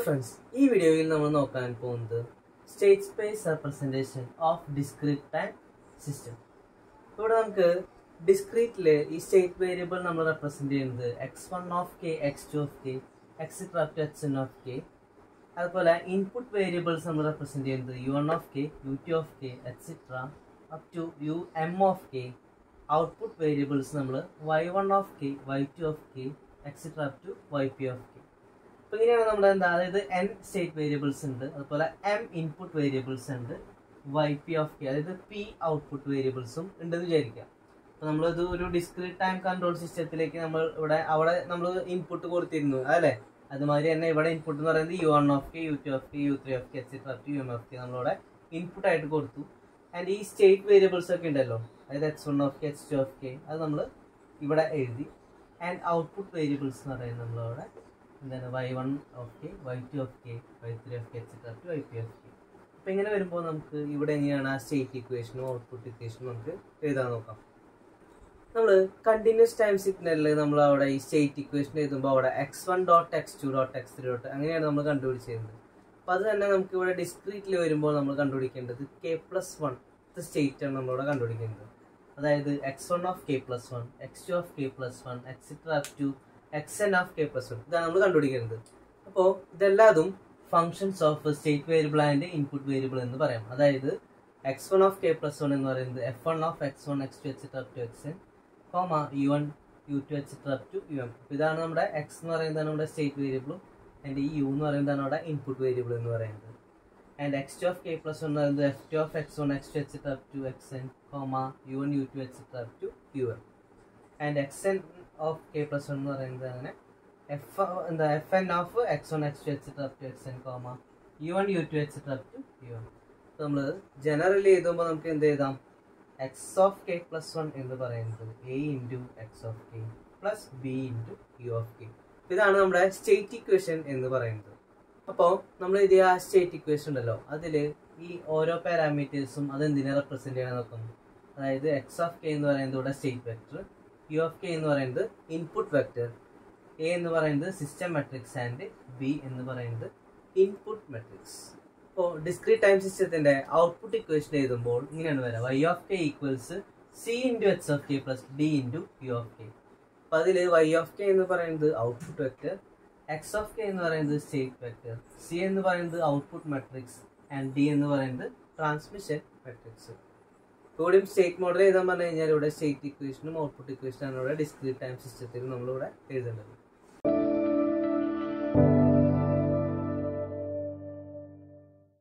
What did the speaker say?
friends ഈ വീഡിയോയിൽ നമ്മൾ നോക്കാൻ പോകുന്നത് state space representation of discrete time system ഇവിടെ നമുക്ക് ഡിസ്ക്രീറ്റില് ഈ സ്റ്റേറ്റ് വേരിയബിൾ നമ്മൾ റെപ്രസെന്റ് ചെയ്യുന്നത് x one of k x two of k etcetera to x n of k അതുപോലെ ഇൻപുട്ട് വേരിയബിൾസ് നമ്മൾ റെപ്രസെന്റ് ചെയ്യുന്നത് u one of k u two of k etcetera up to u m of k output variables നമ്മൾ y one of k y two of k etcetera up to y p of k അപ്പൊ ഇങ്ങനെയാണ് നമ്മുടെ എന്താ അതായത് N state variables ഉണ്ട് അതുപോലെ m input variables ഉണ്ട് y p of k അതായത് പി ഔട്ട്പുട്ട് വേരിയബിൾസും ഉണ്ടെന്ന് വിചാരിക്കാം അപ്പൊ നമ്മളിത് ഒരു ഡിസ്ക്രീറ്റ് ടൈം കൺട്രോൾ സിസ്റ്റത്തിലേക്ക് നമ്മൾ ഇവിടെ അവിടെ നമ്മൾ ഇൻപുട്ട് കൊടുത്തിരുന്നു അല്ലേ അതുമാതിരി തന്നെ ഇവിടെ ഇൻപുട്ട് എന്ന് പറയുന്നത് u one of k u two of k u three of k etcetera to u m of k നമ്മളിവിടെ ഇൻപുട്ട് ആയിട്ട് കൊടുത്തു ആൻഡ് ഈ സ്റ്റേറ്റ് വേരിയബിൾസ് ഒക്കെ ഉണ്ടല്ലോ അതായത് x one of k x two of k അത് നമ്മൾ ഇവിടെ എഴുതി ആൻഡ് ഔട്ട്പുട്ട് വേരിയബിൾസ് എന്ന് പറയുന്നത് നമ്മളവിടെ എന്താണ് y one of k y two of k y three of k etcetera to y p of k അപ്പം ഇങ്ങനെ വരുമ്പോൾ നമുക്ക് ഇവിടെ എങ്ങനെയാണ് ആ സ്റ്റേറ്റ് ഇക്വേഷനും ഔട്ട്പുട്ട് ഇക്വേഷനും നമുക്ക് എഴുതാൻ നോക്കാം നമ്മൾ കണ്ടിന്യൂസ് ടൈം സിഗ്നലിൽ നമ്മൾ അവിടെ ഈ സ്റ്റേറ്റ് ഇക്വേഷൻ എഴുതുമ്പോൾ അവിടെ x one dot x two dot x three dot അങ്ങനെയാണ് നമ്മൾ കണ്ടുപിടിച്ചിരുന്നത് അപ്പോൾ അത് തന്നെ നമുക്ക് ഇവിടെ ഡിസ്ക്രീറ്റിൽ വരുമ്പോൾ നമ്മൾ കണ്ടുപിടിക്കേണ്ടത് കെ പ്ലസ് വൺ സ്റ്റേറ്റ് ആണ് നമ്മളിവിടെ കണ്ടുപിടിക്കേണ്ടത് അതായത് x one of k plus one x two of k plus one etcetera up to x n of k plus one ഇതാണ് നമ്മൾ കണ്ടുപിടിക്കുന്നത് അപ്പോൾ ഇതെല്ലാതും functions of state variable and input variable എന്ന് പറയാം അതായത് x one of k plus one എന്ന് പറയുന്നത് f one of x one x two etcetera up to x n comma u one u two etcetera up to u M ഇതാണ് നമ്മുടെ X എന്ന് പറയുന്നതാണ് നമ്മുടെ സ്റ്റേറ്റ് വേരിയബിളും ആൻഡ് ഈ U എന്ന് പറയുന്നതാണ് നമ്മുടെ ഇൻപുട്ട് വേരിയബിൾ എന്ന് പറയുന്നത് and x two of k plus one പറയുന്നത് f two of x one x two etcetera up to x n comma u one u two etcetera up to u m and x n of k plus one എന്ന് പറയുന്നത് അങ്ങനെ f എന്താ f n of x one x two etcetera up to x n comma u one u two etcetera up to u m നമ്മൾ generally എഴുതുമ്പോൾ നമുക്ക് എന്ത് എഴുതാം x of k plus one എന്ന് പറയുന്നത് A into x of k plus B into u of k ഇതാണ് നമ്മുടെ state equation എന്ന് പറയുന്നത് അപ്പോൾ നമ്മൾ ഇത് ആ സ്റ്റേറ്റ് ഇക്വേഷൻ ഉണ്ടല്ലോ അതിൽ ഈ ഓരോ പാരാമീറ്റേഴ്സും അത് എന്തിനെ റെപ്രസെന്റ് ചെയ്യാൻ നോക്കുന്നു അതായത് എക്സ് ഓഫ് കെ എന്ന് പറയുന്നത് ഇവിടെ state vector u of k എന്ന് പറയുന്നത് ഇൻപുട്ട് വെക്ടർ എ എന്ന് പറയുന്നത് സിസ്റ്റം മെട്രിക്സ് ആൻഡ് ബി എന്ന് പറയുന്നത് ഇൻപുട്ട് മെട്രിക്സ് ഇപ്പോൾ ഡിസ്ക്രീറ്റ് ടൈം സിസ്റ്റത്തിന്റെ ഔട്ട്പുട്ട് ഇക്വേഷൻ എഴുതുമ്പോൾ ഇങ്ങനെയാണ് വരാം y of k equals C into x of k plus D into u of k അപ്പൊ അതിൽ വൈ ഓഫ് കെ എന്ന് പറയുന്നത് output vector x of k എന്ന് പറയുന്നത് സ്റ്റേറ്റ് വെക്ടർ സി എന്ന് പറയുന്നത് ഔട്ട്പുട്ട് മെട്രിക്സ് ആൻഡ് ഡി എന്ന് പറയുന്നത് ട്രാൻസ്മിഷൻ മെട്രിക്സ് കൂടിയും സ്റ്റേറ്റ് മോഡൽ എഴുതാൻ പറഞ്ഞു കഴിഞ്ഞാൽ ഇവിടെ സ്റ്റേറ്റ് ഇക്വേഷനും ഔട്ട്പുട്ട് ഇക്വേഷനും ആണ് ഇവിടെ ഡിസ്ക്രീറ്റ് ടൈം സിസ്റ്റത്തിൽ നമ്മളിവിടെ എഴുതേണ്ടത്